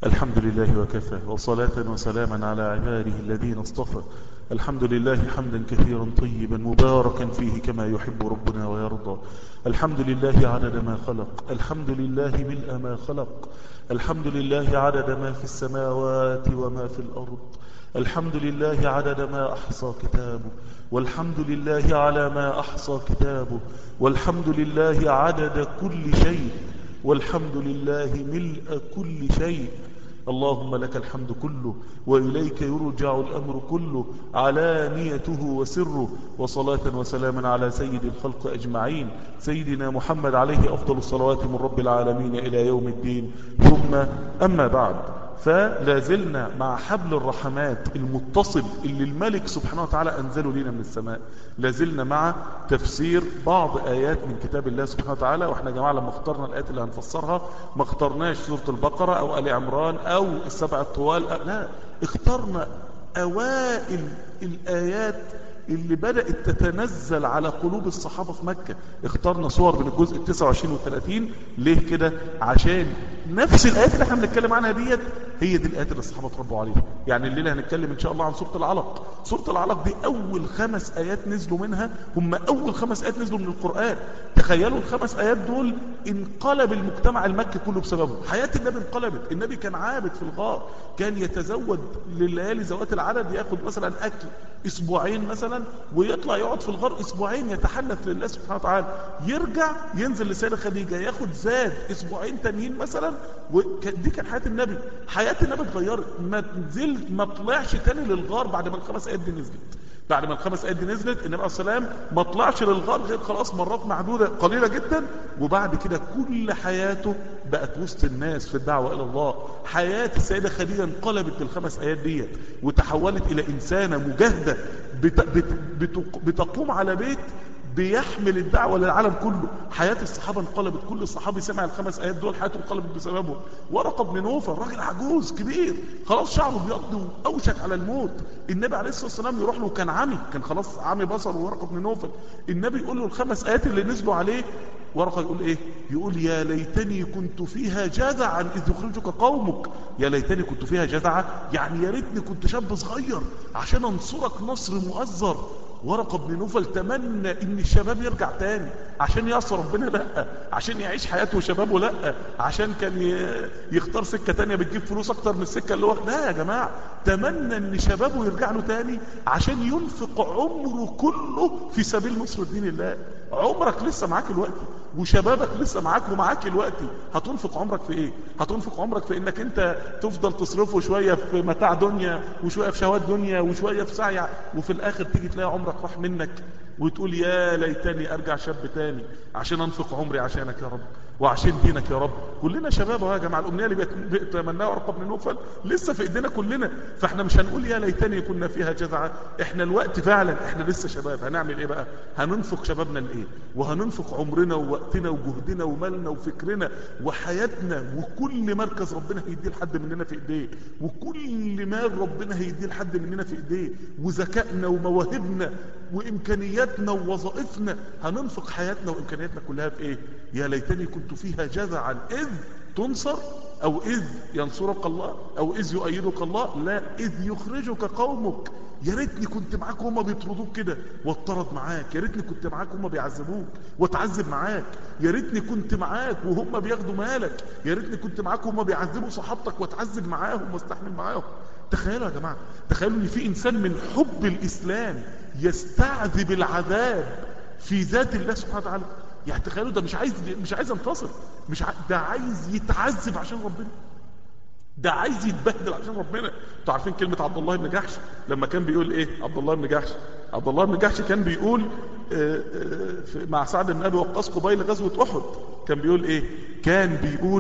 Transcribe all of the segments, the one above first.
الحمد لله وكفى وصلاة وسلاما على عباده الذين اصطفى الحمد لله حمدا كثيرا طيبا مباركا فيه كما يحب ربنا ويرضى الحمد لله عدد ما خلق الحمد لله ملء ما خلق الحمد لله عدد ما في السماوات وما في الأرض الحمد لله عدد ما أحصى كتابه والحمد لله على ما أحصى كتابه والحمد لله عدد كل شيء والحمد لله ملء كل شيء اللهم لك الحمد كله وإليك يرجع الأمر كله علانيته وسره وصلاة وسلاما على سيد الخلق أجمعين سيدنا محمد عليه أفضل الصلوات من رب العالمين إلى يوم الدين ثم أما بعد فلا زلنا مع حبل الرحمات المتصل اللي الملك سبحانه وتعالى أنزله لنا من السماء لا زلنا مع تفسير بعض آيات من كتاب الله سبحانه وتعالى واحنا يا جماعة لما اخترنا الآيات اللي هنفسرها ما اخترناش سورة البقرة أو آل عمران أو السبع الطوال أو لا اخترنا أوائل الآيات اللي بدأت تتنزل على قلوب الصحابة في مكة اخترنا صور من الجزء 29 و 30 ليه كده عشان نفس الآيات اللي احنا بنتكلم عنها ديت هي دي الآيات اللي الصحابة اتربوا عليها يعني الليلة هنتكلم ان شاء الله عن سورة العلق سورة العلق دي اول خمس آيات نزلوا منها هم اول خمس آيات نزلوا من القرآن تخيلوا الخمس آيات دول انقلب المجتمع المكي كله بسببهم حياة النبي انقلبت النبي كان عابد في الغار كان يتزود لليالي ذوات العدد ياخد مثلا اكل اسبوعين مثلا ويطلع يقعد في الغار اسبوعين يتحنث لله سبحانه وتعالى يرجع ينزل لسيدة خديجة ياخد زاد اسبوعين تانيين مثلا ودي كان حياة النبي حياة النبي اتغيرت ما نزل ما طلعش تاني للغار بعد ما الخمس ايات دي نزلت بعد ما الخمس ايات دي نزلت النبي عليه السلام ما طلعش للغار غير خلاص مرات معدودة قليلة جدا وبعد كده كل حياته بقت وسط الناس في الدعوة الى الله حياة السيدة خديجة انقلبت بالخمس ايات ديت وتحولت الى انسانة مجاهدة بت بت بت بتقوم على بيت بيحمل الدعوة للعالم كله حياة الصحابة انقلبت كل صحابي سمع الخمس آيات دول حياته انقلبت بسببهم ورقة بن نوفل راجل عجوز كبير خلاص شعره بيض وأوشك على الموت النبي عليه الصلاة والسلام يروح له كان عمي كان خلاص عمي بصر ورقة بن نوفل النبي يقول له الخمس آيات اللي نزلوا عليه ورقة يقول ايه يقول يا ليتني كنت فيها جذعا إذ يخرجك قومك يا ليتني كنت فيها جذعا يعني يا ريتني كنت شاب صغير عشان انصرك نصر مؤزر ورقة بن نوفل تمنى ان الشباب يرجع تاني عشان يعصى ربنا لا عشان يعيش حياته وشبابه لا عشان كان يختار سكة تانية بتجيب فلوس اكتر من السكة اللي هو لا يا جماعة تمنى ان شبابه يرجع له تاني عشان ينفق عمره كله في سبيل نصر دين الله عمرك لسه معاك الوقت وشبابك لسه معاك ومعاك الوقت هتنفق عمرك في ايه هتنفق عمرك في انك انت تفضل تصرفه شوية في متاع دنيا وشوية في شهوات دنيا وشوية في سعي وفي الاخر تيجي تلاقي عمرك راح منك وتقول يا ليتني ارجع شاب تاني عشان انفق عمري عشانك يا رب وعشان دينك يا رب كلنا شباب يا جماعه الامنيه اللي بيتمناها ورقه بن نوفل لسه في ايدينا كلنا فاحنا مش هنقول يا ليتني كنا فيها جزعه احنا الوقت فعلا احنا لسه شباب هنعمل ايه بقى هننفق شبابنا لايه وهننفق عمرنا ووقتنا وجهدنا ومالنا وفكرنا وحياتنا وكل مركز ربنا هيديه لحد مننا في ايديه وكل مال ربنا هيديه لحد مننا في ايديه وذكائنا ومواهبنا وامكانياتنا ووظائفنا هننفق حياتنا وامكانياتنا كلها في ايه يا ليتني كنت فيها جذعا اذ تنصر او اذ ينصرك الله او اذ يؤيدك الله لا اذ يخرجك قومك يا ريتني كنت معاك وهم بيطردوك كده واتطرد معاك يا ريتني كنت معاك وهم بيعذبوك واتعذب معاك يا ريتني كنت معاك وهم بياخدوا مالك يا ريتني كنت معاك وهم بيعذبوا صحابتك واتعذب معاهم واستحمل معاهم تخيلوا يا جماعه تخيلوا ان في انسان من حب الاسلام يستعذب العذاب في ذات الله سبحانه وتعالى يعني تخيلوا ده مش عايز مش عايز ينتصر مش ع... ده عايز يتعذب عشان ربنا ده عايز يتبهدل عشان ربنا انتوا عارفين كلمة عبد الله بن جحش لما كان بيقول ايه عبد الله بن جحش عبد الله بن جحش كان بيقول آآ آآ مع سعد بن ابي وقاص قبيل غزوة احد كان بيقول ايه كان بيقول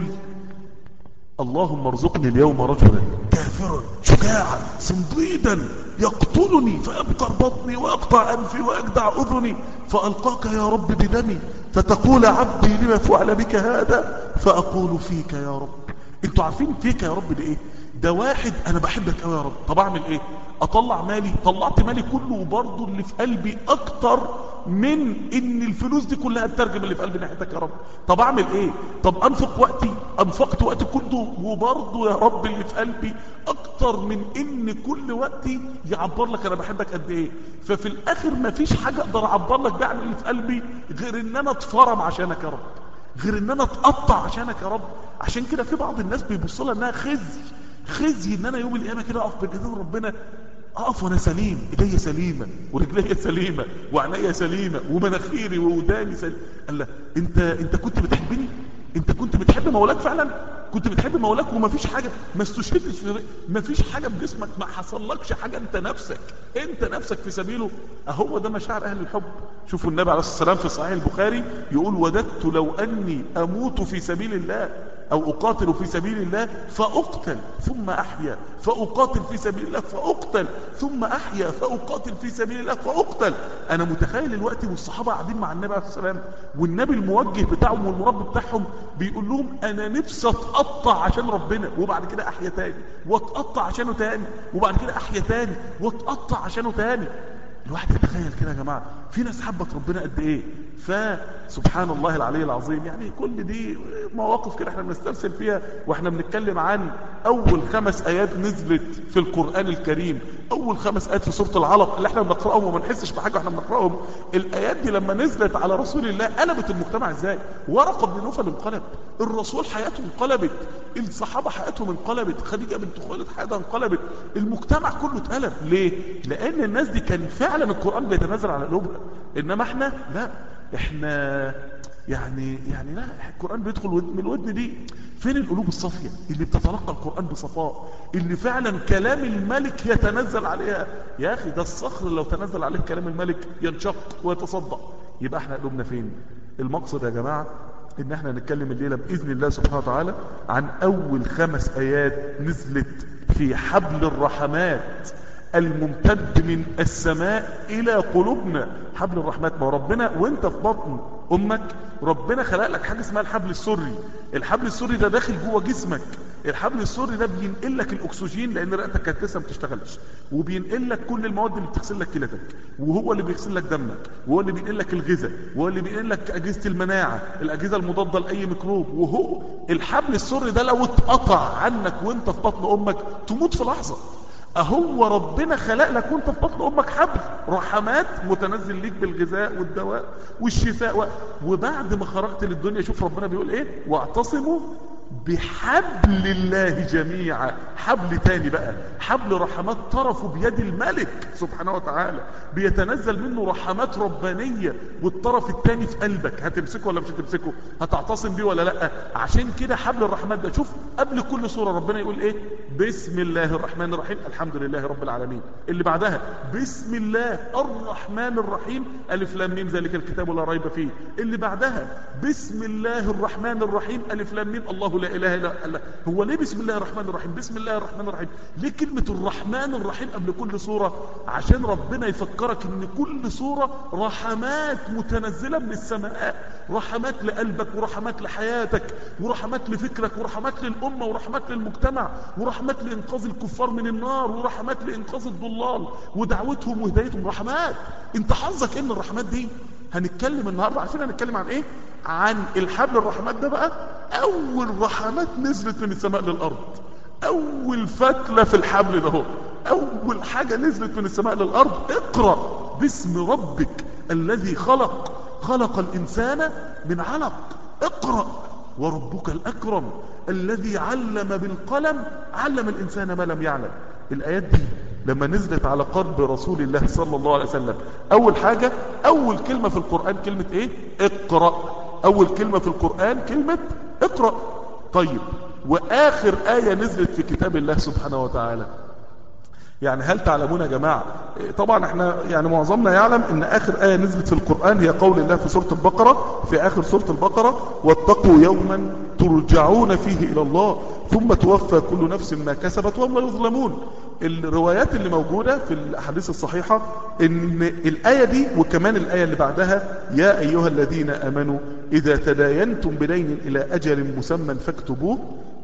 اللهم ارزقني اليوم رجلا كافرا شجاعا صنديدا يقتلني فيبقر بطني ويقطع انفي ويجدع اذني فالقاك يا رب بدمي فتقول عبدي لما فعل بك هذا فاقول فيك يا رب انتوا عارفين فيك يا رب ده ايه ده واحد انا بحبك قوي يا رب طب اعمل ايه اطلع مالي طلعت مالي كله وبرضه اللي في قلبي اكتر من ان الفلوس دي كلها تترجم اللي في قلبي ناحيتك يا رب طب اعمل ايه طب انفق وقتي انفقت وقتي كله وبرضه يا رب اللي في قلبي اكتر من ان كل وقتي يعبر لك انا بحبك قد ايه ففي الاخر مفيش حاجه اقدر اعبر لك بيها عن اللي في قلبي غير ان انا اتفرم عشانك يا رب غير ان انا اتقطع عشانك يا رب عشان كده في بعض الناس بيبص لها انها خزي خزي ان انا يوم القيامه كده اقف بين ايدين ربنا اقف وانا سليم ايديا سليمه ورجليا سليمه وعينيا سليمه ومناخيري ووداني سليمه قال لا انت انت كنت بتحبني انت كنت بتحب مولاك فعلا كنت بتحب مولاك ومفيش حاجه ما استشهدتش في مفيش حاجه في جسمك ما حصلكش حاجه انت نفسك انت نفسك في سبيله اهو ده مشاعر اهل الحب شوفوا النبي عليه الصلاه والسلام في صحيح البخاري يقول وددت لو اني اموت في سبيل الله او اقاتل في سبيل الله فاقتل ثم احيا فاقاتل في سبيل الله فاقتل ثم احيا فاقاتل في سبيل الله فاقتل انا متخيل الوقت والصحابه قاعدين مع النبي عليه الصلاه والسلام والنبي الموجه بتاعهم والمربي بتاعهم بيقول لهم انا نفسي اتقطع عشان ربنا وبعد كده احيا تاني واتقطع عشانه تاني وبعد كده احيا تاني واتقطع عشانه تاني الواحد يتخيل كده يا جماعة في ناس حبت ربنا قد ايه فسبحان الله العلي العظيم يعني كل دي مواقف كده احنا بنسترسل فيها واحنا بنتكلم عن اول خمس ايات نزلت في القرآن الكريم اول خمس ايات في سورة العلق اللي احنا بنقرأهم وما نحسش بحاجة واحنا بنقرأهم الايات دي لما نزلت على رسول الله قلبت المجتمع ازاي ورقة بن نوفل انقلب الرسول حياته انقلبت الصحابة حياتهم انقلبت خديجة بنت خويلد حياتها انقلبت المجتمع كله اتقلب ليه لان الناس دي كان فعلا القرآن بيتنازل على قلوبها انما احنا لا احنا يعني يعني لا القرآن بيدخل من الودن دي فين القلوب الصافية اللي بتتلقى القرآن بصفاء اللي فعلا كلام الملك يتنزل عليها يا اخي ده الصخر لو تنزل عليه كلام الملك ينشق ويتصدق يبقى احنا قلوبنا فين المقصد يا جماعة ان احنا نتكلم الليلة بإذن الله سبحانه وتعالى عن اول خمس ايات نزلت في حبل الرحمات الممتد من السماء الى قلوبنا حبل الرحمات ما ربنا وانت في بطن امك ربنا خلق لك حاجه اسمها الحبل السري الحبل السري ده داخل جوه جسمك الحبل السري ده بينقل لك الاكسجين لان رئتك كانت لسه ما بتشتغلش وبينقل لك كل المواد اللي بتغسل لك كلتك وهو اللي بيغسل لك دمك وهو اللي بينقل لك الغذاء وهو اللي بينقل لك اجهزه المناعه الاجهزه المضاده لاي ميكروب وهو الحبل السري ده لو اتقطع عنك وانت في بطن امك تموت في لحظه اهو ربنا خلق لك وانت في بطن امك حبل رحمات متنزل ليك بالغذاء والدواء والشفاء و... وبعد ما خرجت للدنيا شوف ربنا بيقول ايه واعتصموا بحبل الله جميعا حبل تاني بقى حبل رحمات طرفه بيد الملك سبحانه وتعالى بيتنزل منه رحمات ربانية والطرف التاني في قلبك هتمسكه ولا مش هتمسكه هتعتصم بيه ولا لا عشان كده حبل الرحمات ده شوف قبل كل سورة ربنا يقول ايه بسم الله الرحمن الرحيم الحمد لله رب العالمين اللي بعدها بسم الله الرحمن الرحيم ألف لام ميم ذلك الكتاب لا ريب فيه اللي بعدها بسم الله الرحمن الرحيم ألف لام ميم الله لا اله الا الله هو ليه بسم الله الرحمن الرحيم بسم الله الرحمن الرحيم ليه كلمة الرحمن الرحيم قبل كل سورة عشان ربنا يفكرك ان كل سورة رحمات متنزلة من السماء رحمات لقلبك ورحمات لحياتك ورحمات لفكرك ورحمات للأمة ورحمات للمجتمع ورحمات لإنقاذ الكفار من النار ورحمات لإنقاذ الضلال ودعوتهم وهدايتهم رحمات انت حظك ان الرحمات دي هنتكلم النهاردة عارفين هنتكلم عن ايه عن الحبل الرحمات ده بقى اول رحمات نزلت من السماء للارض اول فتلة في الحبل ده هو اول حاجة نزلت من السماء للارض اقرأ باسم ربك الذي خلق خلق الانسان من علق اقرأ وربك الاكرم الذي علم بالقلم علم الانسان ما لم يعلم الايات دي لما نزلت على قلب رسول الله صلى الله عليه وسلم اول حاجة اول كلمة في القرآن كلمة ايه اقرأ اول كلمة في القرآن كلمة اقرأ طيب واخر آية نزلت في كتاب الله سبحانه وتعالى يعني هل تعلمون يا جماعة طبعا احنا يعني معظمنا يعلم ان اخر آية نزلت في القرآن هي قول الله في سورة البقرة في اخر سورة البقرة واتقوا يوما ترجعون فيه الى الله ثم توفى كل نفس ما كسبت وهم لا يظلمون الروايات اللي موجودة في الاحاديث الصحيحة ان الآية دي وكمان الآية اللي بعدها يا ايها الذين امنوا اذا تداينتم بدين الى اجل مسمى فاكتبوه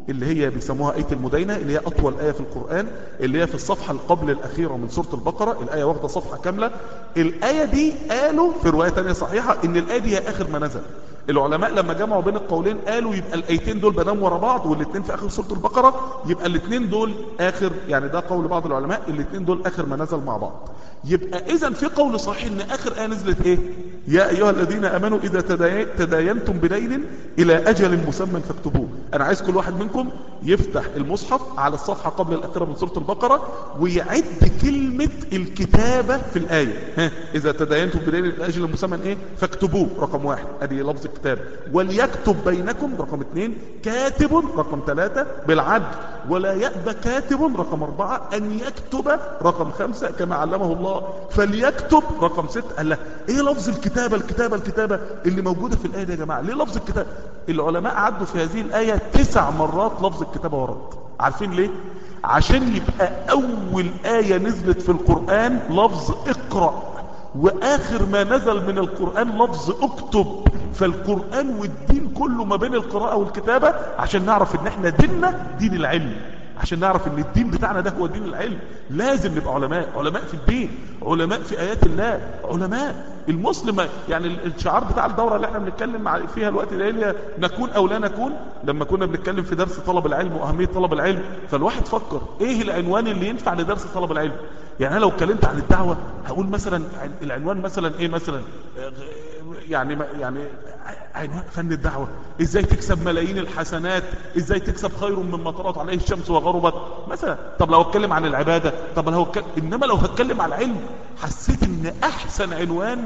اللي هي بيسموها آية المدينة اللي هي أطول آية في القرآن اللي هي في الصفحة قبل الأخيرة من سورة البقرة الآية واخدة صفحة كاملة الآية دي قالوا في رواية تانية صحيحة إن الآية دي هي آخر ما نزل العلماء لما جمعوا بين القولين قالوا يبقى الايتين دول بنام ورا بعض والاثنين في اخر سوره البقره يبقى الاثنين دول اخر يعني ده قول بعض العلماء الاثنين دول اخر ما نزل مع بعض يبقى اذا في قول صحيح ان اخر ايه نزلت ايه يا ايها الذين امنوا اذا تداي- تداينتم بدين الى اجل مسمى فاكتبوه انا عايز كل واحد منكم يفتح المصحف على الصفحه قبل الاخيره من سوره البقره ويعد كلمه الكتابه في الايه ها اذا تداينتم بدين الى اجل مسمى ايه فاكتبوه رقم واحد ادي لفظ الكتاب وليكتب بينكم رقم اثنين كاتب رقم ثلاثة بالعدل ولا يأبى كاتب رقم أربعة أن يكتب رقم خمسة كما علمه الله فليكتب رقم ستة قال له إيه لفظ الكتابة الكتابة الكتابة اللي موجودة في الآية دي يا جماعة ليه لفظ الكتابة العلماء عدوا في هذه الآية تسع مرات لفظ الكتابة ورد عارفين ليه عشان يبقى أول آية نزلت في القرآن لفظ اقرأ واخر ما نزل من القرآن لفظ اكتب فالقرآن والدين كله ما بين القراءة والكتابة عشان نعرف ان احنا ديننا دين العلم عشان نعرف ان الدين بتاعنا ده هو دين العلم لازم نبقى علماء علماء في الدين علماء في ايات الله علماء المسلم يعني الشعار بتاع الدورة اللي احنا بنتكلم مع- فيها الوقت ده اللي هي نكون او لا نكون لما كنا بنتكلم في درس طلب العلم واهمية طلب العلم فالواحد فكر ايه العنوان اللي ينفع لدرس طلب العلم يعني انا لو اتكلمت عن الدعوة هقول مثلا عن- العنوان مثلا ايه مثلا آه، يعني يعني عنوان فن الدعوة ازاي تكسب ملايين الحسنات ازاي تكسب خير مما طلعت عليه الشمس وغربت مثلا طب لو اتكلم عن العبادة طب لو اتكلم انما لو هتكلم عن العلم حسيت ان احسن عنوان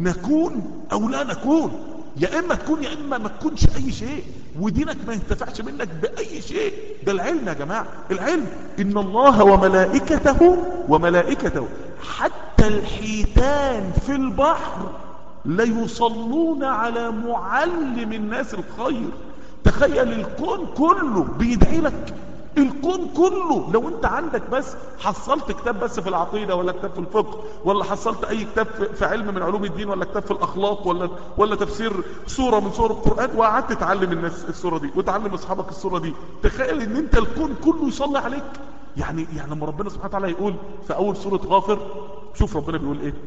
نكون او لا نكون يا اما تكون يا اما ما تكونش اي شيء ودينك ما ينتفعش منك باي شيء ده العلم يا جماعة العلم ان الله وملائكته وملائكته حتى الحيتان في البحر ليصلون على معلم الناس الخير تخيل الكون كله بيدعي لك الكون كله لو انت عندك بس حصلت كتاب بس في العقيدة ولا كتاب في الفقه ولا حصلت اي كتاب في- في علم من علوم الدين ولا كتاب في الاخلاق ولا ولا تفسير سورة من سور القرآن وقعدت تعلم الناس السورة دي وتعلم اصحابك السورة دي تخيل ان انت الكون كله يصلي عليك يعني يعني لما ربنا سبحانه وتعالى يقول في اول سورة غافر شوف ربنا بيقول ايه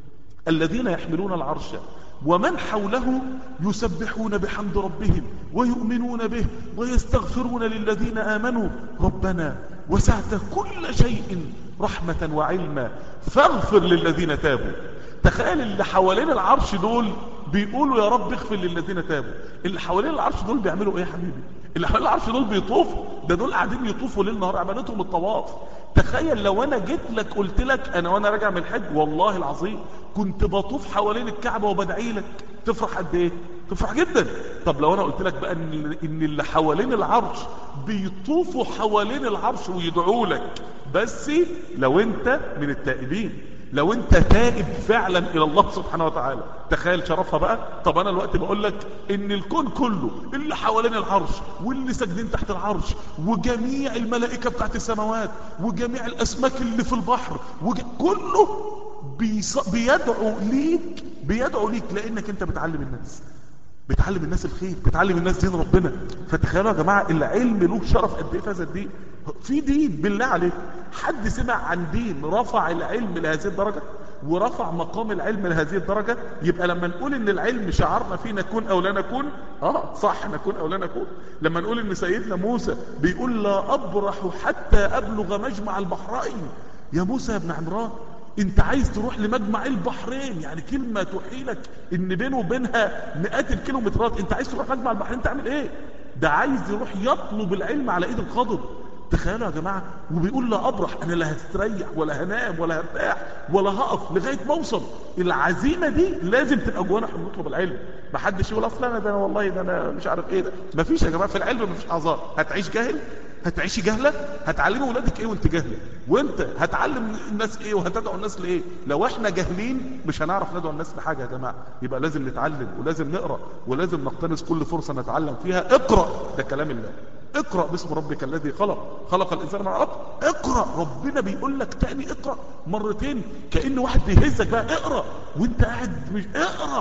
الذين يحملون العرش ومن حوله يسبحون بحمد ربهم ويؤمنون به ويستغفرون للذين آمنوا ربنا وسعت كل شيء رحمة وعلما فاغفر للذين تابوا تخيل اللي حوالين العرش دول بيقولوا يا رب اغفر للذين تابوا اللي حوالين العرش دول بيعملوا ايه يا حبيبي اللي حوالين العرش دول بيطوفوا ده دول قاعدين يطوفوا ليل نهار عبادتهم الطواف تخيل لو انا جيت لك قلت لك انا وانا راجع من الحج والله العظيم كنت بطوف حوالين الكعبة وبدعي لك تفرح قد ايه تفرح جدا طب لو انا قلت لك بقى ان ان اللي حوالين العرش بيطوفوا حوالين العرش ويدعوا لك بس لو انت من التائبين لو انت تائب فعلا الى الله سبحانه وتعالى تخيل شرفها بقى طب انا الوقت بقول لك ان الكون كله اللي حوالين العرش واللي ساجدين تحت العرش وجميع الملائكة بتاعت السماوات وجميع الاسماك اللي في البحر وج... كله بيص... بيدعو ليك بيدعو ليك لانك انت بتعلم الناس بتعلم الناس الخير بتعلم الناس دين ربنا فتخيلوا يا جماعة العلم له شرف قد ايه في هذا الدين في دين بالله عليك حد سمع عن دين رفع العلم لهذه الدرجة ورفع مقام العلم لهذه الدرجة يبقى لما نقول ان العلم شعارنا فيه نكون او لا نكون اه صح نكون او لا نكون لما نقول ان سيدنا موسى بيقول لا ابرح حتى ابلغ مجمع البحرين يا موسى يا ابن عمران انت عايز تروح لمجمع البحرين يعني كلمة تحيلك ان بينه وبينها مئات الكيلومترات انت عايز تروح مجمع البحرين تعمل ايه ده عايز يروح يطلب العلم على ايد الخضر تخيلوا يا جماعة وبيقول لا ابرح انا لا هستريح ولا هنام ولا هرتاح ولا هقف لغاية ما اوصل العزيمة دي لازم تبقى جوانا احنا بنطلب العلم ما حدش يقول اصلا انا ده انا والله ده انا مش عارف ايه ده مفيش يا جماعة في العلم مفيش اعذار هتعيش جاهل هتعيشي جهلة هتعلمي ولادك ايه وانت جاهلة وانت هتعلم الناس ايه وهتدعو الناس لايه لو احنا جاهلين مش هنعرف ندعو الناس لحاجة يا جماعة يبقى لازم نتعلم ولازم نقرأ ولازم نقتنص كل فرصة نتعلم فيها اقرأ ده كلام الله اقرأ باسم ربك الذي خلق خلق الانسان من علق اقرأ ربنا بيقول لك تاني اقرأ مرتين كأن واحد بيهزك بقى اقرأ وانت قاعد مش اقرأ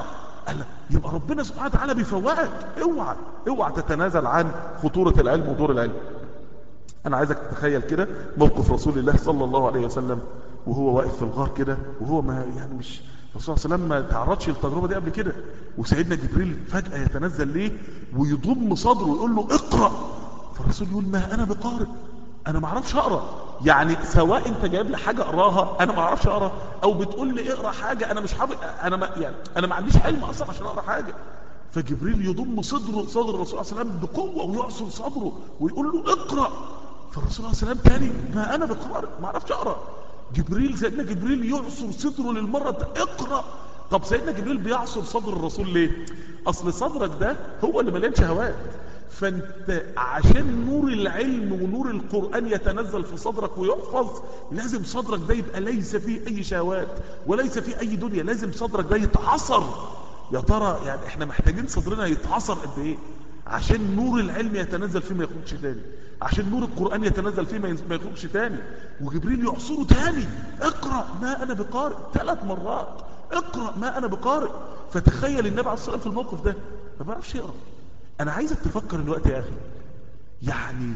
قال يبقى ربنا سبحانه وتعالى بيفوقك اوعى اوعى تتنازل عن خطورة العلم ودور العلم انا عايزك تتخيل كده موقف رسول الله صلى الله عليه وسلم وهو واقف في الغار كده وهو ما يعني مش الرسول صلى الله عليه وسلم ما تعرضش للتجربه دي قبل كده وسيدنا جبريل فجاه يتنزل ليه ويضم صدره ويقول له اقرا فالرسول يقول ما انا بقارئ انا ما اعرفش اقرا يعني سواء انت جايب لي حاجه اقراها انا ما اعرفش اقرا او بتقول لي اقرا حاجه انا مش حابب انا ما يعني انا ما عنديش علم اصلا عشان اقرا حاجه فجبريل يضم صدره صدر الرسول صلى الله عليه وسلم بقوه ويعصر صدره ويقول له اقرا فالرسول صلى الله عليه وسلم تاني ما انا بقارئ ما اعرفش اقرا جبريل سيدنا جبريل يعصر صدره للمره الت- اقرا طب سيدنا جبريل بيعصر صدر الرسول ليه اصل صدرك ده هو اللي مليان شهوات فانت عشان نور العلم ونور القرآن يتنزل في صدرك ويحفظ لازم صدرك ده يبقى ليس فيه اي شهوات وليس فيه اي دنيا لازم صدرك ده يتعصر يا ترى يعني احنا محتاجين صدرنا يتعصر قد ايه عشان نور العلم يتنزل فيه ما يخرجش تاني عشان نور القرآن يتنزل فيه ما يز- ما يخرجش تاني وجبريل يعصره تاني اقرأ ما انا بقارئ ثلاث مرات اقرأ ما انا بقارئ فتخيل النبي عليه الصلاة والسلام في الموقف ده ما بيعرفش يقرأ انا عايزك تفكر الوقت يا اخي يعني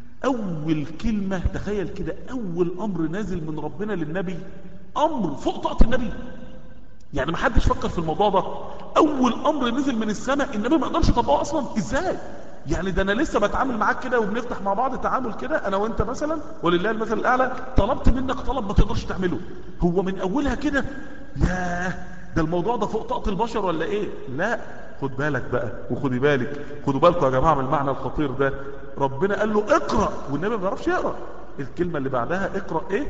اول كلمة تخيل كده اول امر نازل من ربنا للنبي امر فوق طاقة النبي يعني ما حدش فكر في الموضوع ده اول امر نزل من السماء النبي ما قدرش يطبقه اصلا ازاي يعني ده انا لسه بتعامل معاك كده وبنفتح مع بعض تعامل كده انا وانت مثلا ولله المثل الاعلى طلبت منك طلب ما تقدرش تعمله هو من اولها كده ياه ده الموضوع ده فوق طاقه البشر ولا ايه لا خد بالك بقى وخدي بالك خدوا بالكم يا جماعه من المعنى الخطير ده ربنا قال له اقرا والنبي ما بيعرفش يقرا الكلمه اللي بعدها اقرا ايه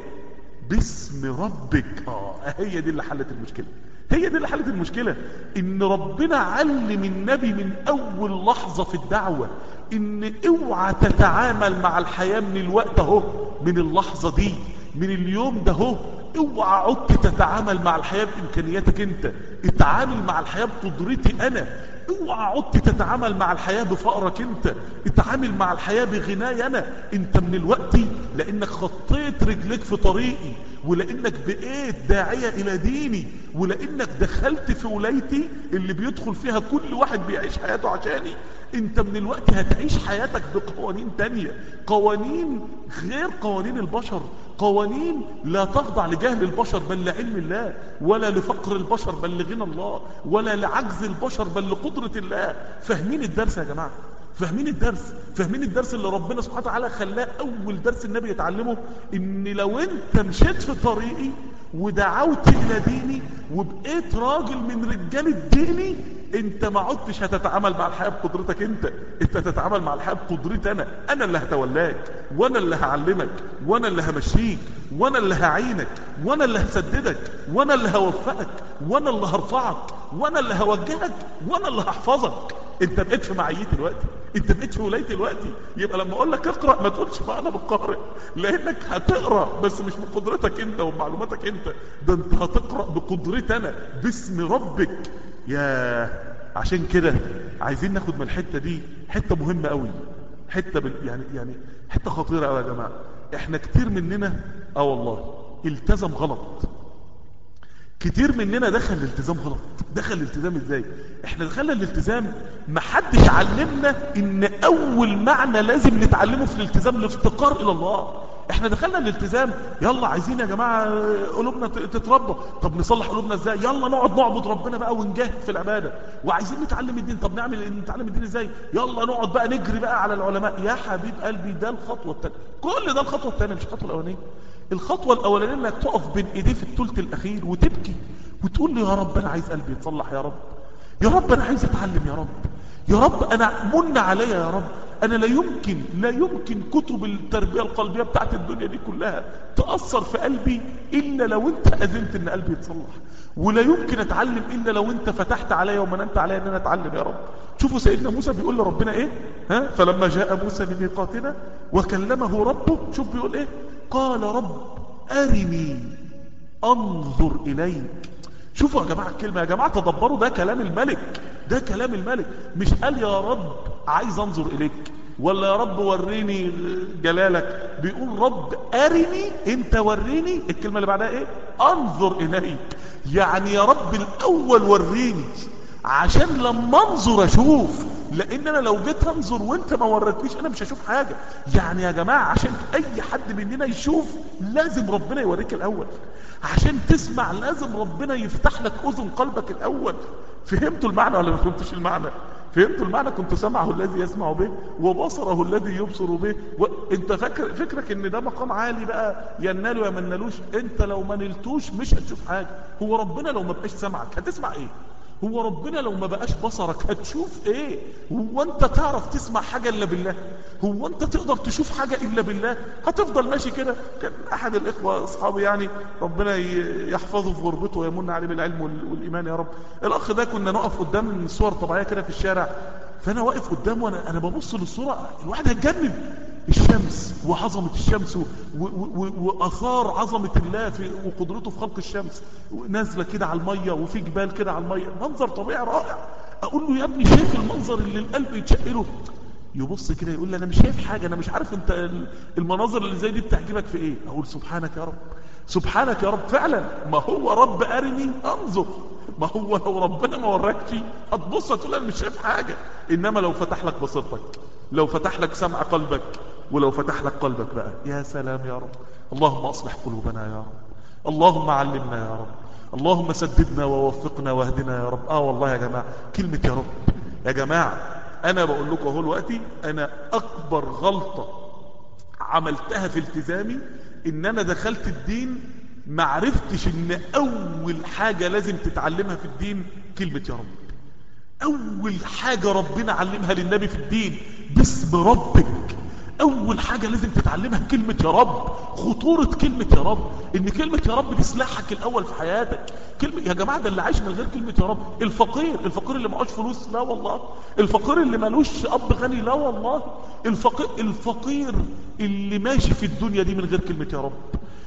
باسم ربك اه هي دي اللي حلت المشكله هي دي اللي حلت المشكلة ان ربنا علم النبي من اول لحظة في الدعوة ان اوعى تتعامل مع الحياة من الوقت اهو من اللحظة دي من اليوم ده اهو اوعى عدت تتعامل مع الحياة بامكانياتك انت اتعامل مع الحياة بقدرتي انا اوعى عدت تتعامل مع الحياة بفقرك انت اتعامل مع الحياة بغناي انا انت من الوقت لانك خطيت رجليك في طريقي ولانك بقيت داعية الى ديني ولانك دخلت في ولايتي اللي بيدخل فيها كل واحد بيعيش حياته عشاني انت من الوقت هتعيش حياتك بقوانين تانية قوانين غير قوانين البشر قوانين لا تخضع لجهل البشر بل لعلم الله ولا لفقر البشر بل لغنى الله ولا لعجز البشر بل لقدرة الله فاهمين الدرس يا جماعة فاهمين الدرس فاهمين الدرس اللي ربنا سبحانه وتعالى خلاه اول درس النبي يتعلمه ان لو انت مشيت في طريقي ودعوت الى ديني وبقيت راجل من رجال الديني انت ما عدتش هتتعامل مع الحياة بقدرتك انت انت تتعامل مع الحياة بقدرتي انا انا اللي هتولاك وانا اللي هعلمك وانا اللي همشيك وانا اللي هعينك وانا اللي هسددك وانا اللي هوفقك وانا اللي هرفعك وانا اللي هوجهك وانا اللي هحفظك انت بقيت في معيتي دلوقتي انت بقيت في ولايتي دلوقتي يبقى لما اقول لك اقرا ما تقولش ما انا بقرا لانك هتقرا بس مش بقدرتك انت وبمعلوماتك انت ده انت هتقرا بقدرتي انا باسم ربك يا عشان كده عايزين ناخد من الحته دي حته مهمه قوي حته بال... يعني يعني حته خطيره قوي يا جماعه احنا كتير مننا اه والله التزم غلط كتير مننا دخل الالتزام غلط دخل الالتزام ازاي احنا دخلنا الالتزام محدش علمنا ان اول معنى لازم نتعلمه في الالتزام الافتقار الى الله احنا دخلنا الالتزام يلا عايزين يا جماعة قلوبنا تتربى طب نصلح قلوبنا ازاي يلا نقعد نعبد ربنا بقى ونجاهد في العبادة وعايزين نتعلم الدين طب نعمل نتعلم الدين ازاي يلا نقعد بقى نجري بقى على العلماء يا حبيب قلبي ده الخطوة التانية كل ده الخطوة التانية مش الخطوة الاولانية الخطوة الاولانية انك تقف بين ايديه في الثلث الاخير وتبكي وتقول له يا رب انا عايز قلبي يتصلح يا رب يا رب انا عايز اتعلم يا رب يا رب انا من عليا يا رب انا لا يمكن لا يمكن كتب التربية القلبية بتاعت الدنيا دي كلها تأثر في قلبي الا لو انت اذنت ان قلبي يتصلح ولا يمكن اتعلم الا لو انت فتحت عليا ومننت عليا ان انا اتعلم يا رب شوفوا سيدنا موسى بيقول لربنا ايه ها فلما جاء موسى لميقاتنا وكلمه ربه شوف بيقول ايه قال رب ارني انظر اليك شوفوا يا جماعة الكلمة يا جماعة تدبروا ده كلام الملك ده كلام الملك مش قال يا رب عايز انظر اليك ولا يا رب وريني جلالك بيقول رب ارني انت وريني الكلمة اللي بعدها ايه انظر اليك يعني يا رب الاول وريني عشان لما انظر اشوف لان انا لو جيت انظر وانت ما وريتنيش انا مش هشوف حاجة يعني يا جماعة عشان اي حد مننا يشوف لازم ربنا يوريك الاول عشان تسمع لازم ربنا يفتح لك اذن قلبك الاول فهمتوا المعنى ولا ما فهمتوش المعنى فهمتوا المعنى كنت سمعه الذي يسمع به وبصره الذي يبصر به وانت فاكر فكرك ان ده مقام عالي بقى ينال ويا ما نالوش انت لو ما نلتوش مش هتشوف حاجه هو ربنا لو ما بقاش سمعك هتسمع ايه هو ربنا لو ما بقاش بصرك هتشوف ايه هو انت تعرف تسمع حاجة الا بالله هو انت تقدر تشوف حاجة الا بالله هتفضل ماشي كده كان احد الاخوة اصحابي يعني ربنا يحفظه في غربته ويمن عليه بالعلم والايمان يا رب الاخ ده كنا نقف قدام صور طبيعية كده في الشارع فانا واقف قدامه وانا انا ببص للصورة الواحد هيتجنن الشمس وعظمة الشمس وأثار عظمة الله في وقدرته في خلق الشمس نازلة كده على المية وفي جبال كده على المية منظر طبيعي رائع أقول له يا ابني شايف المنظر اللي القلب يتشقله يبص كده يقول لي أنا مش شايف حاجة أنا مش عارف أنت المناظر اللي زي دي بتعجبك في إيه أقول سبحانك يا رب سبحانك يا رب فعلا ما هو رب أرني أنظر ما هو لو ربنا ما وراكش هتبص هتقول أنا مش شايف حاجة إنما لو فتح لك بصيرتك لو فتح لك سمع قلبك ولو فتح لك قلبك بقى يا سلام يا رب اللهم أصلح قلوبنا يا رب اللهم علمنا يا رب اللهم سددنا ووفقنا واهدنا يا رب اه والله يا جماعة كلمة يا رب يا جماعة انا بقول لكم اهو دلوقتي انا اكبر غلطة عملتها في التزامي ان انا دخلت الدين ما عرفتش ان اول حاجة لازم تتعلمها في الدين كلمة يا رب اول حاجة ربنا علمها للنبي في الدين باسم ربك اول حاجة لازم تتعلمها كلمة يا رب خطورة كلمة يا رب ان كلمة يا رب دي سلاحك الاول في حياتك كلمة يا جماعة ده اللي عايش من غير كلمة يا رب الفقير الفقير اللي معهوش فلوس لا والله الفقير اللي مالوش اب غني لا والله الفقير الفقير اللي ماشي في الدنيا دي من غير كلمة يا رب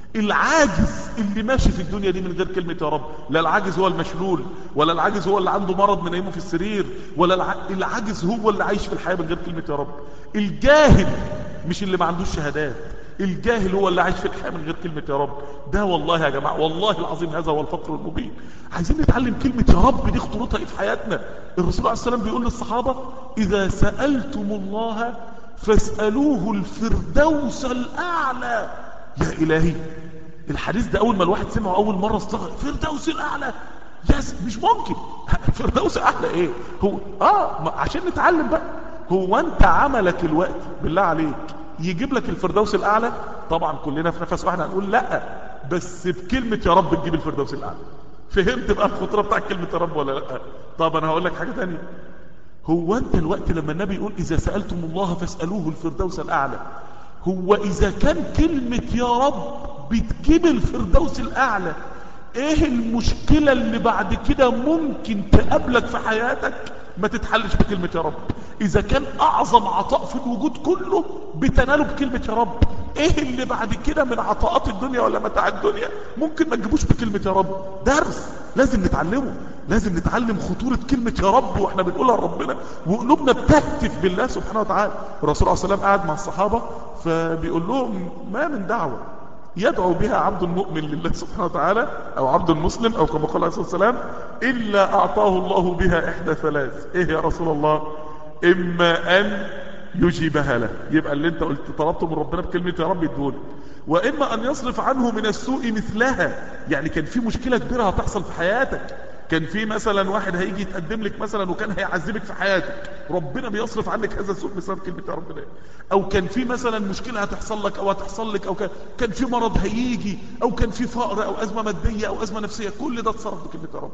العاجز اللي ماشي في الدنيا دي من غير كلمة يا رب لا العاجز هو المشلول ولا العاجز هو اللي عنده مرض من نايمه في السرير ولا الع... العاجز هو اللي عايش في الحياة من غير كلمة يا رب الجاهل مش اللي ما عندوش شهادات الجاهل هو اللي عايش في الحياة من غير كلمة يا رب ده والله يا جماعة والله العظيم هذا هو الفقر المبين عايزين نتعلم كلمة يا رب دي خطورتها ايه في حياتنا الرسول عليه السلام بيقول للصحابة اذا سألتم الله فاسألوه الفردوس الاعلى يا الهي الحديث ده اول ما الواحد سمعه اول مرة استغرب فردوس الاعلى يس مش ممكن فردوس اعلى ايه هو اه عشان نتعلم بقى هو انت عملك الوقت بالله عليك يجيب لك الفردوس الاعلى طبعا كلنا في نفس واحد هنقول لا بس بكلمة يا رب تجيب الفردوس الاعلى فهمت بقى الخطوره بتاع كلمة يا رب ولا لا طب انا هقول لك حاجة تانية هو انت الوقت لما النبي يقول اذا سألتم الله فاسألوه الفردوس الاعلى هو اذا كان كلمة يا رب بتجيب الفردوس الاعلى ايه المشكلة اللي بعد كده ممكن تقابلك في حياتك ما تتحلش بكلمة يا رب اذا كان اعظم عطاء في الوجود كله بتناله بكلمة يا رب ايه اللي بعد كده من عطاءات الدنيا ولا متاع الدنيا ممكن ما تجيبوش بكلمة يا رب درس لازم نتعلمه لازم نتعلم خطورة كلمة يا رب واحنا بنقولها لربنا وقلوبنا بتهتف بالله سبحانه وتعالى الرسول عليه السلام قاعد مع الصحابة فبيقول لهم ما من دعوة يدعو بها عبد المؤمن لله سبحانه وتعالى او عبد المسلم او كما قال عليه الصلاة والسلام الا اعطاه الله بها احدى ثلاث ايه يا رسول الله اما ان يجيبها له يبقى اللي انت قلت طلبته من ربنا بكلمة يا رب يدهولك واما ان يصرف عنه من السوء مثلها يعني كان في مشكلة كبيرة هتحصل في حياتك كان في مثلا واحد هيجي يتقدم لك مثلا وكان هيعذبك في حياتك ربنا بيصرف عنك هذا السوء بسبب كلمة يا رب ده او كان في مثلا مشكلة هتحصل لك او هتحصل لك او كان, كان في مرض هيجي او كان في فقر او ازمة مادية او ازمة نفسية كل ده اتصرف بكلمة يا رب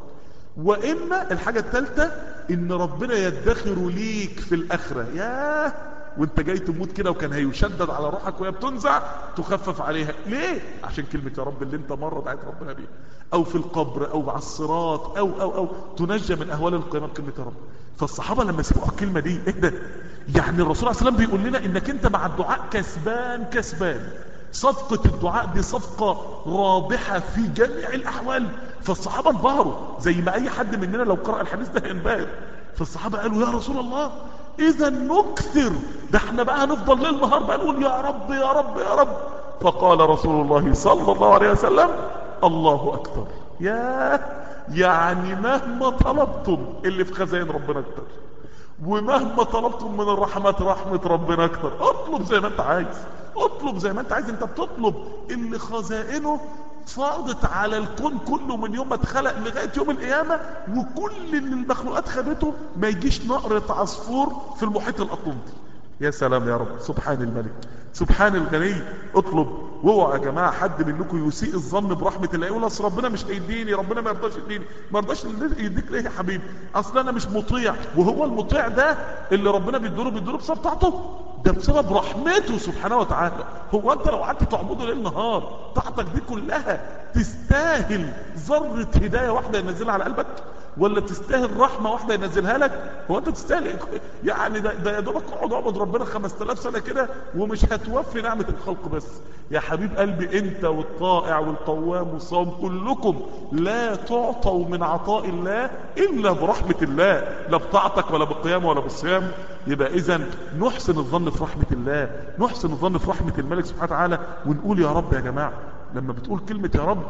واما الحاجة الثالثة ان ربنا يدخر ليك في الاخرة ياه وانت جاي تموت كده وكان هيشدد على روحك وهي بتنزع تخفف عليها ليه عشان كلمة يا رب اللي انت مرة دعيت ربنا بيها او في القبر او على الصراط او او او تنجى من اهوال القيامة بكلمة يا رب فالصحابة لما سمعوا الكلمة دي ايه ده يعني الرسول عليه السلام بيقول لنا انك انت مع الدعاء كسبان كسبان صفقة الدعاء دي صفقة رابحة في جميع الاحوال فالصحابة انبهروا زي ما اي حد مننا لو قرأ الحديث ده ينبهر فالصحابة قالوا يا رسول الله اذا نكثر ده احنا بقى هنفضل ليل نهار بقى نقول يا رب يا رب يا رب فقال رسول الله صلى الله عليه وسلم الله اكبر يا يعني مهما طلبتم اللي في خزائن ربنا اكتر ومهما طلبتم من الرحمات رحمة ربنا اكتر اطلب زي ما انت عايز اطلب زي ما انت عايز انت بتطلب اللي خزائنه فاضت على الكون كله من يوم ما اتخلق لغاية يوم القيامة وكل اللي المخلوقات خدته ما يجيش نقرة عصفور في المحيط الأطلنطي يا سلام يا رب سبحان الملك سبحان الغني اطلب واوعى يا جماعه حد منكم يسيء الظن برحمه الله يقول اصل ربنا مش هيديني ربنا ما يرضاش يديني ما يرضاش يديك ليه يا حبيبي اصل انا مش مطيع وهو المطيع ده اللي ربنا بيديله بيديله بسبب طاعته ده بسبب رحمته سبحانه وتعالى هو انت لو قعدت تعبده ليل نهار طاعتك دي كلها تستاهل ذره هدايه واحده ينزلها على قلبك ولا تستاهل رحمة واحدة ينزلها لك هو انت تستاهل يعني ده, ده يا دوبك اقعد اعبد ربنا 5000 سنة كده ومش هتوفي نعمة الخلق بس يا حبيب قلبي انت والطائع والقوام والصوم كلكم لا تعطوا من عطاء الله الا برحمة الله لا بطاعتك ولا بالقيام ولا بالصيام يبقى اذا نحسن الظن في رحمة الله نحسن الظن في رحمة الملك سبحانه وتعالى ونقول يا رب يا جماعة لما بتقول كلمة يا رب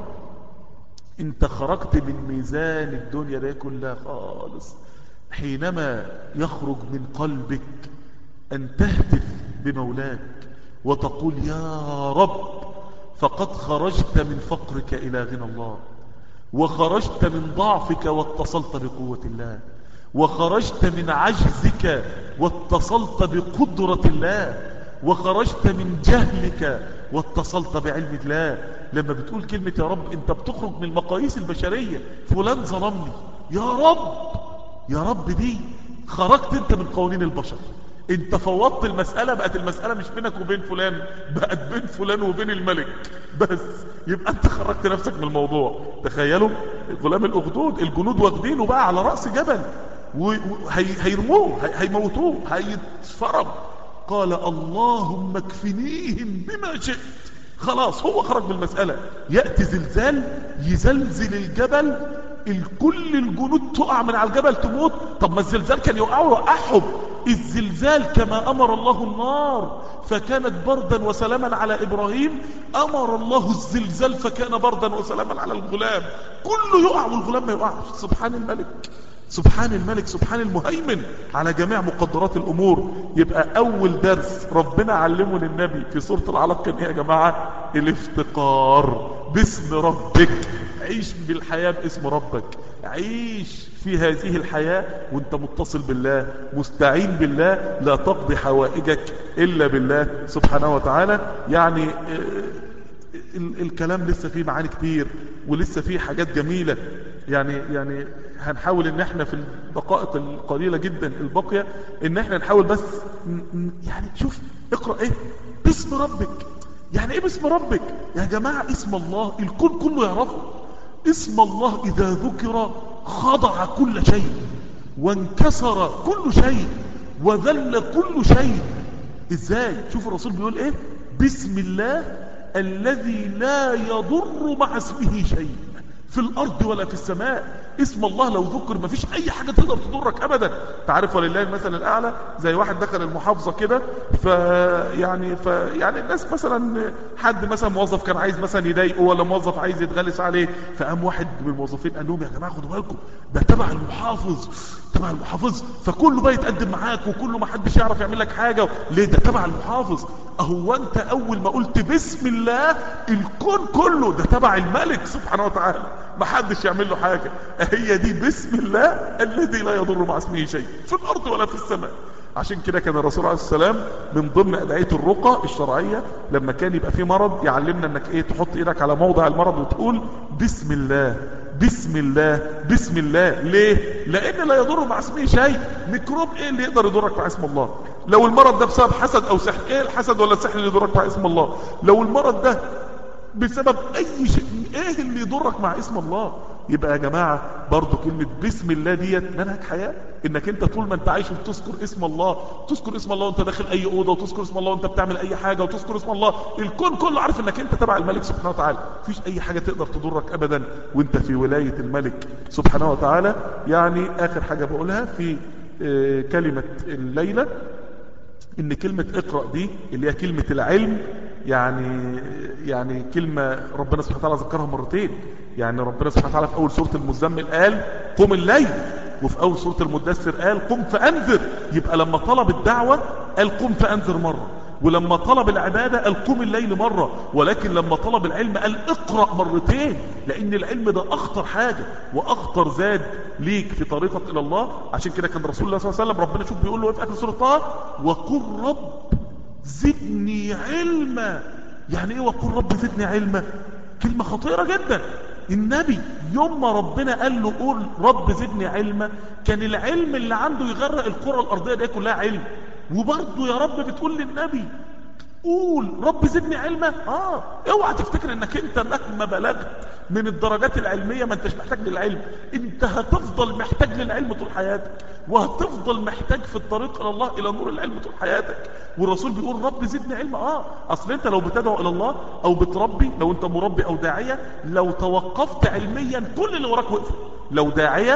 انت خرجت من ميزان الدنيا ده كلها خالص حينما يخرج من قلبك ان تهتف بمولاك وتقول يا رب فقد خرجت من فقرك الى غنى الله وخرجت من ضعفك واتصلت بقوة الله وخرجت من عجزك واتصلت بقدرة الله وخرجت من جهلك واتصلت بعلم الله لما بتقول كلمة يا رب انت بتخرج من المقاييس البشرية فلان ظلمني يا رب يا رب دي خرجت انت من قوانين البشر انت فوضت المسألة بقت المسألة مش بينك وبين فلان بقت بين فلان وبين الملك بس يبقى انت خرجت نفسك من الموضوع تخيلوا غلام الاخدود الجنود واخدينه بقى على رأس جبل وهيرموه هيموتوه هيتفرم قال اللهم اكفنيهم بما شئت خلاص هو خرج من المسألة يأتي زلزال يزلزل الجبل الكل الجنود تقع من على الجبل تموت طب ما الزلزال كان يوقعوا وقعهم الزلزال كما أمر الله النار فكانت بردا وسلاما على إبراهيم أمر الله الزلزال فكان بردا وسلاما على الغلام كله يقع والغلام ما يقعش سبحان الملك سبحان الملك سبحان المهيمن على جميع مقدرات الأمور يبقى أول درس ربنا علمه للنبي في سورة العلق كان إيه يا جماعة الافتقار باسم ربك عيش بالحياة باسم ربك عيش في هذه الحياة وانت متصل بالله مستعين بالله لا تقضي حوائجك إلا بالله سبحانه وتعالى يعني الكلام لسه فيه معاني كتير ولسه فيه حاجات جميلة يعني يعني هنحاول ان احنا في الدقائق القليلة جدا الباقية ان احنا نحاول بس يعني شوف اقرأ ايه باسم ربك يعني ايه باسم ربك يا جماعة اسم الله الكل كله يعرفه اسم الله اذا ذكر خضع كل شيء وانكسر كل شيء وذل كل شيء ازاي شوف الرسول بيقول ايه بسم الله الذي لا يضر مع اسمه شيء في الارض ولا في السماء اسم الله لو ذكر ما فيش اي حاجة تقدر تضرك ابدا تعرف ولله المثل الاعلى زي واحد دخل المحافظة كده فيعني فيعني الناس مثلا حد مثلا موظف كان عايز مثلا يضايقه ولا موظف عايز يتغلس عليه فقام واحد من الموظفين قال لهم يا جماعة خدوا بالكم ده تبع المحافظ تبع المحافظ فكله بقى يتقدم معاك وكله ما حدش يعرف يعمل لك حاجة ليه ده تبع المحافظ اهو انت اول ما قلت بسم الله الكون كله ده تبع الملك سبحانه وتعالى ما حدش يعمل له حاجة هي دي بسم الله الذي لا يضر مع اسمه شيء في الارض ولا في السماء عشان كده كان الرسول عليه السلام من ضمن ادعية الرقى الشرعية لما كان يبقى في مرض يعلمنا انك ايه تحط ايدك على موضع المرض وتقول بسم الله بسم الله بسم الله ليه لان لا يضر مع اسمه شيء ميكروب ايه اللي يقدر يضرك مع اسم الله لو المرض ده بسبب حسد او سحر ايه الحسد ولا السحر اللي يضرك مع اسم الله لو المرض ده بسبب اي شيء ايه اللي يضرك مع اسم الله يبقى يا جماعة برضو كلمة بسم الله ديت منهج حياة انك انت طول ما انت عايش وتذكر اسم الله تذكر اسم الله وانت داخل اي اوضة وتذكر اسم الله وانت بتعمل اي حاجة وتذكر اسم الله الكون كله عارف انك انت تبع الملك سبحانه وتعالى مفيش اي حاجة تقدر تضرك ابدا وانت في ولاية الملك سبحانه وتعالى يعني اخر حاجة بقولها في اه كلمة الليلة ان كلمة اقرأ دي اللي هي كلمة العلم يعني يعني كلمة ربنا سبحانه وتعالى ذكرها مرتين يعني ربنا سبحانه وتعالى في اول سورة المزمل قال قم الليل وفي اول سورة المدثر قال قم فانذر يبقى لما طلب الدعوة قال قم فانذر مرة ولما طلب العبادة قال قم الليل مرة ولكن لما طلب العلم قال اقرأ مرتين لان العلم ده اخطر حاجة واخطر زاد ليك في طريقك الى الله عشان كده كان رسول الله صلى الله عليه وسلم ربنا شوف بيقول له ايه في اخر سورة طه وقل رب زدني علما يعني ايه وقل رب زدني علما كلمة خطيرة جدا النبي يوم ما ربنا قال له قول رب زدني علما كان العلم اللي عنده يغرق الكرة الارضية دي كلها علم وبرضه يا رب بتقول للنبي قول رب زدني علما اه اوعى تفتكر انك انت مهما بلغت من الدرجات العلمية ما انتش محتاج للعلم انت هتفضل محتاج للعلم طول حياتك وهتفضل محتاج في الطريق الى الله الى نور العلم طول حياتك والرسول بيقول رب زدني علما اه اصل انت لو بتدعو الى الله او بتربي لو انت مربي او داعية لو توقفت علميا كل اللي وراك وقف لو داعية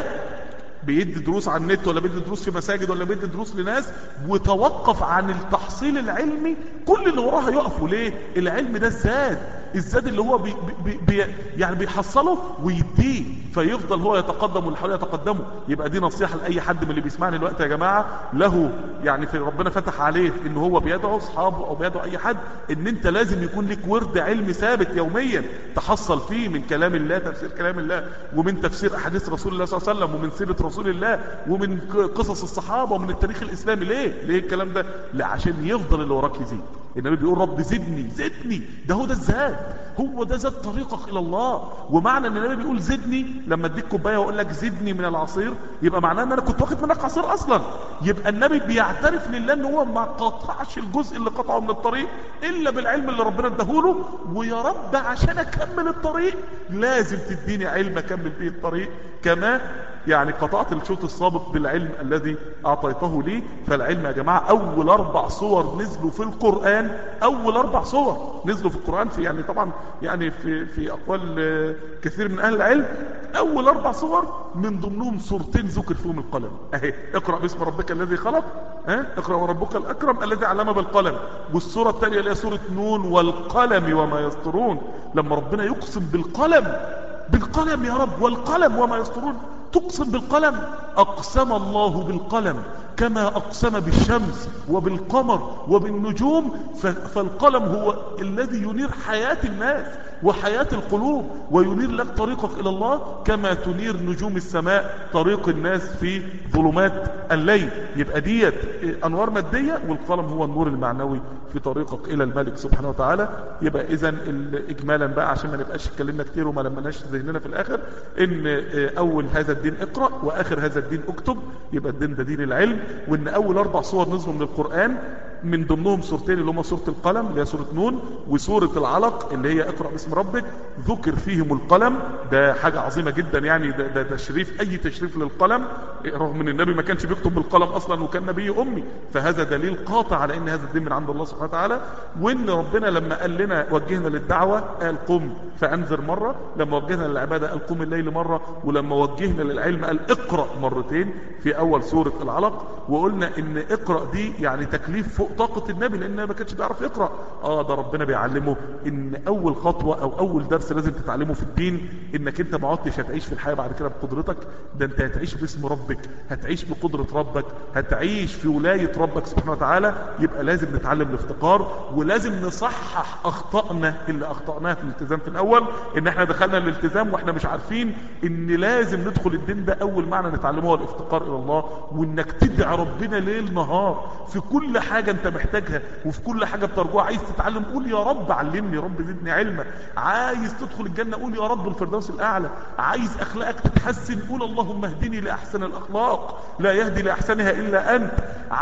بيدي دروس على النت ولا بيدي دروس في مساجد ولا بيدي دروس لناس وتوقف عن التحصيل العلمي كل اللي وراها يقفوا ليه العلم ده الزاد الزاد اللي هو بي بي بي يعني بيحصله ويديه فيفضل هو يتقدم واللي حواليه يتقدموا يبقى دي نصيحة لأي حد من اللي بيسمعني الوقت يا جماعة له يعني في ربنا فتح عليه ان هو بيدعو اصحابه او بيدعو اي حد ان انت لازم يكون لك ورد علمي ثابت يوميا تحصل فيه من كلام الله تفسير كلام الله ومن تفسير احاديث رسول الله صلى الله عليه وسلم ومن سيرة رسول الله ومن قصص الصحابة ومن التاريخ الاسلامي ليه ليه الكلام ده لا عشان يفضل اللي وراك يزيد النبي بيقول رب زدني زدني ده هو ده الزاد هو ده زاد طريقك الى الله ومعنى ان النبي بيقول زدني لما اديك كوبايه واقول لك زدني من العصير يبقى معناه ان انا كنت واخد منك عصير اصلا يبقى النبي بيعترف لله ان هو ما قطعش الجزء اللي قطعه من الطريق الا بالعلم اللي ربنا اداهوله ويا رب عشان اكمل الطريق لازم تديني علم اكمل بيه الطريق كما يعني قطعت الشوط السابق بالعلم الذي اعطيته لي فالعلم يا جماعة اول اربع صور نزلوا في القرآن اول اربع صور نزلوا في القرآن في يعني طبعا يعني في, في اقوال كثير من اهل العلم اول اربع صور من ضمنهم صورتين ذكر فيهم القلم اهي اقرأ باسم ربك الذي خلق ها اقرأ وربك الاكرم الذي علم بالقلم والصورة الثانية اللي هي صورة نون والقلم وما يسطرون لما ربنا يقسم بالقلم بالقلم يا رب والقلم وما يسطرون تقسم بالقلم أقسم الله بالقلم كما أقسم بالشمس وبالقمر وبالنجوم فالقلم هو الذي ينير حياة الناس وحياة القلوب وينير لك طريقك إلى الله كما تنير نجوم السماء طريق الناس في ظلمات الليل يبقى ديت أنوار مادية والقلم هو النور المعنوي في طريقك إلى الملك سبحانه وتعالى يبقى إذا إجمالا بقى عشان ما نبقاش اتكلمنا كتير وما لمناش ذهننا في الآخر إن أول هذا الدين اقرأ وآخر هذا الدين اكتب يبقى الدين ده دين العلم وإن أول أربع صور نزلوا من القرآن من ضمنهم سورتين اللي هما سورة القلم اللي هي سورة نون وسورة العلق اللي هي اقرأ باسم ربك ذكر فيهم القلم ده حاجة عظيمة جدا يعني ده, ده تشريف اي تشريف للقلم رغم ان النبي ما كانش بيكتب بالقلم اصلا وكان نبي امي فهذا دليل قاطع على ان هذا الدين من عند الله سبحانه وتعالى وان ربنا لما قال لنا وجهنا للدعوة قال قم فانذر مرة لما وجهنا للعبادة قال قم الليل مرة ولما وجهنا للعلم قال اقرأ مرتين في اول سورة العلق وقلنا ان اقرأ دي يعني تكليف فوق طاقة النبي لان ما كانش بيعرف يقرأ اه ده ربنا بيعلمه ان اول خطوة او اول درس لازم تتعلمه في الدين انك انت ما عدتش هتعيش في الحياة بعد كده بقدرتك ده انت هتعيش باسم ربك هتعيش بقدرة ربك هتعيش في ولاية ربك سبحانه وتعالى يبقى لازم نتعلم الافتقار ولازم نصحح اخطائنا اللي اخطأناها في الالتزام في الاول ان احنا دخلنا الالتزام واحنا مش عارفين ان لازم ندخل الدين ده اول معنى نتعلمه هو الافتقار الى الله وانك تدعي ربنا ليل نهار في كل حاجة انت محتاجها وفي كل حاجة بترجوها عايز تتعلم قول يا رب علمني رب زدني علما عايز تدخل الجنة قول يا رب الفردوس الاعلى عايز اخلاقك تتحسن قول اللهم اهدني لاحسن الاخلاق لا يهدي لاحسنها الا انت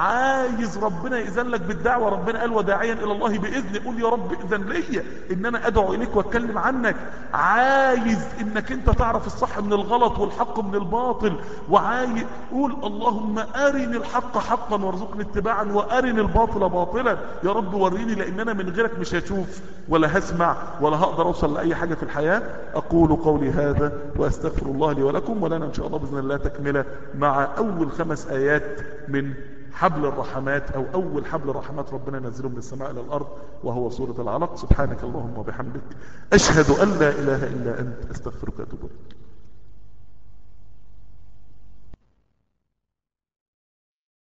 عايز ربنا يأذن لك بالدعوة ربنا قال وداعيا الى الله باذن قول يا رب اذن ليا ان انا ادعو اليك واتكلم عنك عايز انك انت تعرف الصح من الغلط والحق من الباطل وعايز قول اللهم ارني الحق حقا وارزقني اتباعا وارني الباطل باطلا يا رب وريني لان انا من غيرك مش هشوف ولا هسمع ولا هقدر اوصل لاي حاجة في الحياة اقول قولي هذا واستغفر الله لي ولكم ولنا ان شاء الله باذن الله تكملة مع اول خمس ايات من حبل الرحمات او اول حبل رحمات ربنا نزله من السماء الى الارض وهو سورة العلق سبحانك اللهم وبحمدك اشهد ان لا اله الا انت استغفرك واتوب اليك